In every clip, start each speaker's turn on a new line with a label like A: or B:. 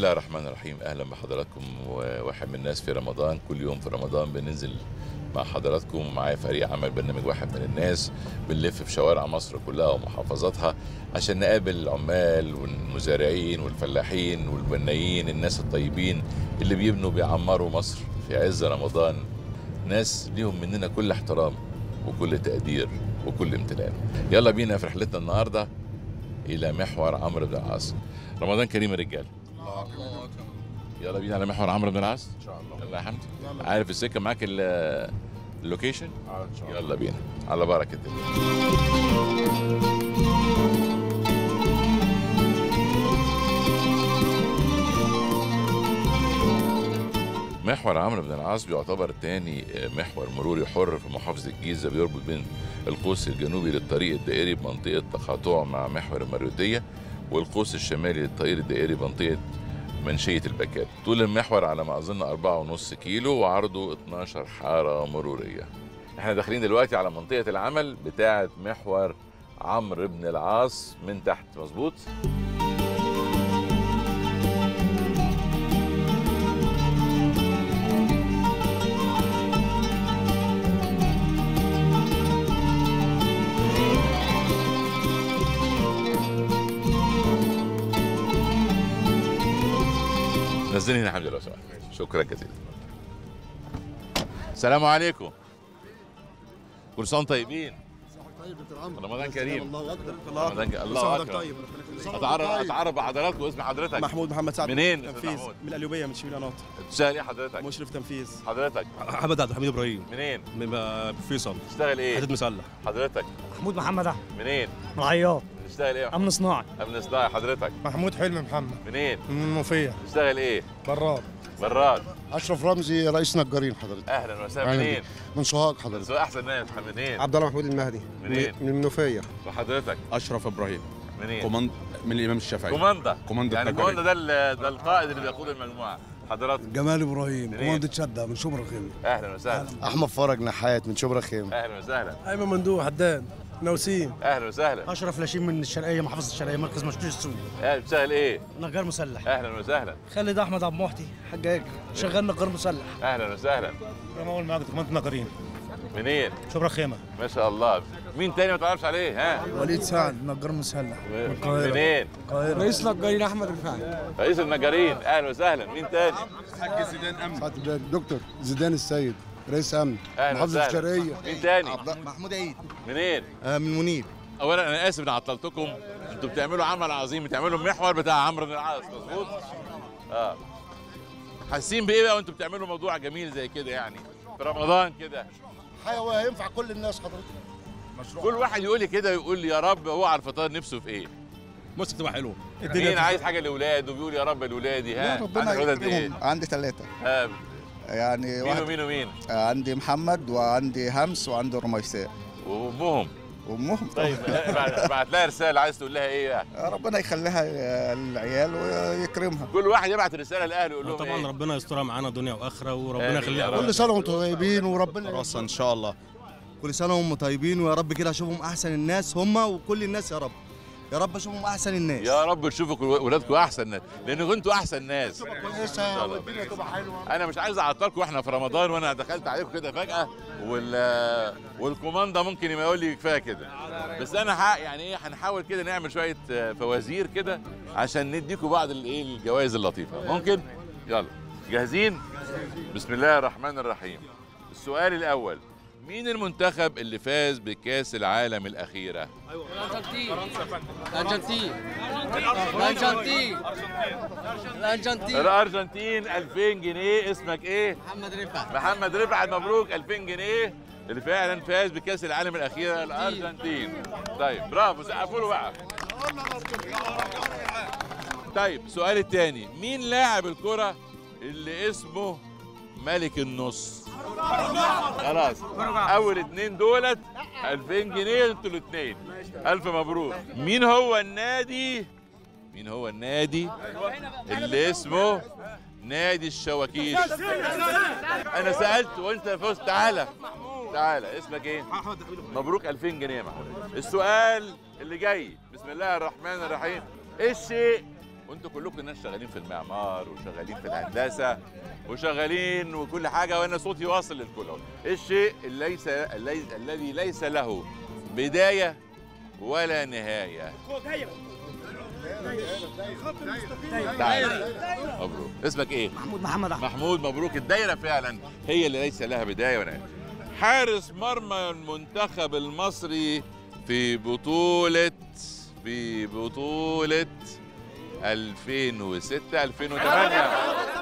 A: الله الرحمن الرحيم اهلا بحضراتكم وواحد من الناس في رمضان كل يوم في رمضان بننزل مع حضراتكم ومعايا فريق عمل برنامج واحد من الناس بنلف في شوارع مصر كلها ومحافظاتها عشان نقابل العمال والمزارعين والفلاحين والبنايين الناس الطيبين اللي بيبنوا بيعمروا مصر في عز رمضان ناس ليهم مننا كل احترام وكل تقدير وكل امتنان يلا بينا في رحلتنا النهارده الى محور عمرو بن العاص رمضان كريم يا رجال يلا بينا على محور عمرو بن العاص
B: ان شاء الله
A: يلا يا حمدي
B: يلا.
A: عارف السكه معاك ال- اللوكيشن
B: آه، ان شاء الله
A: يلا بينا على بركه الله محور عمرو بن العاص بيعتبر تاني محور مروري حر في محافظة الجيزة بيربط بين القوس الجنوبي للطريق الدائري بمنطقة تقاطعه مع محور المريوطية والقوس الشمالي للطريق الدائري بمنطقة منشية البكات طول المحور على ما أظن أربعة ونص كيلو وعرضه 12 حارة مرورية احنا داخلين دلوقتي على منطقة العمل بتاعة محور عمرو بن العاص من تحت مظبوط نزلني هنا حمد لو سمحت شكرا جزيلا السلام عليكم كل سنه وانتم طيبين
B: طيب انت العمر
A: رمضان كريم.
B: الله اكبر
A: رمضان ك- الله اكبر اتعرف اتعرف بحضراتكم واسم حضرتك
C: محمود محمد سعد
A: منين يا
C: تنفيذ
A: محمود؟
C: من القليوبيه من شبيل قناطر
A: بتشتغل ايه حضرتك
C: مشرف تنفيذ
A: حضرتك
D: محمد عبد الحميد ابراهيم
A: منين
D: من فيصل
A: بتشتغل ايه
D: حديد مسلح
A: حضرتك
E: محمود محمد احمد
A: منين
E: من العياط
A: بتشتغل ايه
E: امن صناعي
A: امن صناعي حضرتك
B: محمود حلمي محمد
A: منين
B: من المنوفيه
A: بتشتغل ايه
B: براد
A: براد
B: اشرف رمزي رئيس نجارين حضرتك
A: اهلا وسهلا
B: أهلا
A: منين
B: من سوهاج حضرتك
A: بس احسن ناس منين
F: عبد الله محمود المهدي
A: منين؟
F: من المنوفيه
A: وحضرتك
D: اشرف ابراهيم
A: منين
D: كوماند من الامام الشافعي
A: كوماندا
D: كوماندا
A: يعني
D: التجاري.
A: كوماندا ده ال- ده القائد اللي بيقود المجموعه حضرتك
G: جمال ابراهيم
A: منين؟
G: كوماندة شدة من شبرا خيمة
A: اهلا وسهلا
B: احمد فرج نحات من شبرا خيمه
A: اهلا وسهلا
C: ايمن مندوب حداد نوسيم
A: اهلا وسهلا
E: اشرف لاشين من الشرقيه محافظه الشرقيه مركز مشتوش السوري
A: اهلا بتشتغل ايه
E: نجار مسلح
A: اهلا وسهلا
E: خالد احمد عبد المحتي حجاج شغال نجار مسلح
A: اهلا وسهلا
E: رمول ماجد كوماندة نجارين
A: منين
E: شبرا خيمه
A: ما شاء الله مين تاني ما تعرفش عليه ها
G: وليد سعد نجار مسلح من القاهرة
A: منين
G: القاهرة
F: رئيس نجارين احمد رفاعي
A: رئيس النجارين اهلا وسهلا مين تاني
B: سعاده الدكتور زيدان السيد رئيس امن
A: اهلا
B: محافظه
A: وسهلا
B: الشرقيه
A: مين تاني
C: محمود عيد
A: منين
C: من منيب
A: اولا انا اسف اني عطلتكم انتوا بتعملوا عمل عظيم بتعملوا المحور بتاع عمرو بن العاص مظبوط اه حاسين بايه بقى وانتوا بتعملوا موضوع جميل زي كده يعني في رمضان كده
B: حيوي هينفع كل الناس حضرتك
A: كل واحد يقول لي كده يقول لي يا رب هو على الفطار نفسه في ايه
D: مصر تبقى حلوه
A: مين عايز حاجه لاولاده بيقول يا رب لاولادي ها عندك ولاد ايه
H: عندي ثلاثة
A: آه.
H: يعني
A: مين
H: واحد
A: ومين ومين
H: عندي محمد وعندي همس وعندي رميساء
A: وامهم
H: وامهم
A: طيب بعت بعت لها رساله عايز تقول لها ايه بقى
H: ربنا يخليها العيال ويكرمها
A: كل واحد يبعت رساله لاهله يقول لهم
D: طبعا
A: ايه
D: ربنا يسترها معانا دنيا واخره وربنا
A: آمين يا
D: يخليها
A: رب.
B: كل سنه وانتم طيبين وربنا
C: خلاص ان شاء الله كل سنه وهم طيبين ويا رب كده اشوفهم احسن الناس هم وكل الناس يا رب يا رب اشوفهم احسن الناس
A: يا رب تشوفوا ولادكم احسن ناس لان كنتوا احسن ناس
B: كويسه والدنيا تبقى حلوه
A: انا مش عايز اعطلكم واحنا في رمضان وانا دخلت عليكم كده فجاه وال والكوماندا ممكن يبقى يقول لي كفايه كده بس انا ح... يعني ايه هنحاول كده نعمل شويه آه، فوازير كده عشان نديكم بعض الايه الجوائز اللطيفه ممكن يلا جاهزين بسم الله الرحمن الرحيم السؤال الاول مين المنتخب اللي فاز بكاس العالم الاخيره
I: الارجنتين الارجنتين الارجنتين
A: الارجنتين 2000 جنيه اسمك ايه
I: محمد رفعت
A: محمد رفعت مبروك 2000 جنيه اللي فعلا فاز بكاس العالم الاخيره الارجنتين طيب برافو سقفوا له بقى طيب السؤال الثاني مين لاعب الكره اللي اسمه ملك النص خلاص اول اتنين دولت 2000 جنيه انتوا الاثنين الف مبروك مين هو النادي مين هو النادي اللي اسمه نادي الشواكيش انا سالت وانت فزت تعالى تعالى اسمك ايه مبروك 2000 جنيه يا محمود السؤال اللي جاي بسم الله الرحمن الرحيم ايه الشيء وانتوا كلكم ناس شغالين في المعمار وشغالين في الهندسه وشغالين وكل حاجه وانا صوتي واصل للكل أهو. إيه الشيء اللي ليس الذي الذي ليس له بدايه ولا نهايه تعال مبروك اسمك ايه
E: محمود محمد احمد
A: محمود مبروك الدايره فعلا هي اللي ليس لها بدايه ولا نهايه حارس مرمى المنتخب المصري في بطوله في بطوله 2006 2008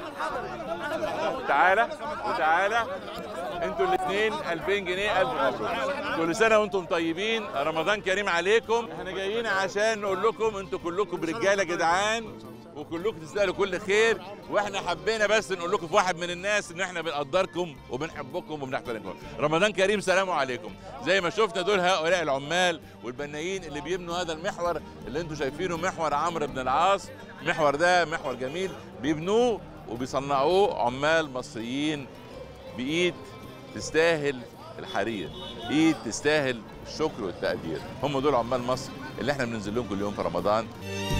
A: تعالى وتعالى انتوا الاثنين 2000 جنيه الف مبروك كل سنه وانتم طيبين رمضان كريم عليكم احنا جايين عشان نقول لكم انتوا كلكم رجاله جدعان وكلكم تستاهلوا كل خير واحنا حبينا بس نقول لكم في واحد من الناس ان احنا بنقدركم وبنحبكم وبنحترمكم رمضان كريم سلام عليكم زي ما شفنا دول هؤلاء العمال والبنايين اللي بيبنوا هذا المحور اللي انتم شايفينه محور عمرو بن العاص المحور ده محور جميل بيبنوه وبيصنعوه عمال مصريين بايد تستاهل الحرير ايد تستاهل الشكر والتقدير هم دول عمال مصر اللي احنا بننزل لهم كل يوم في رمضان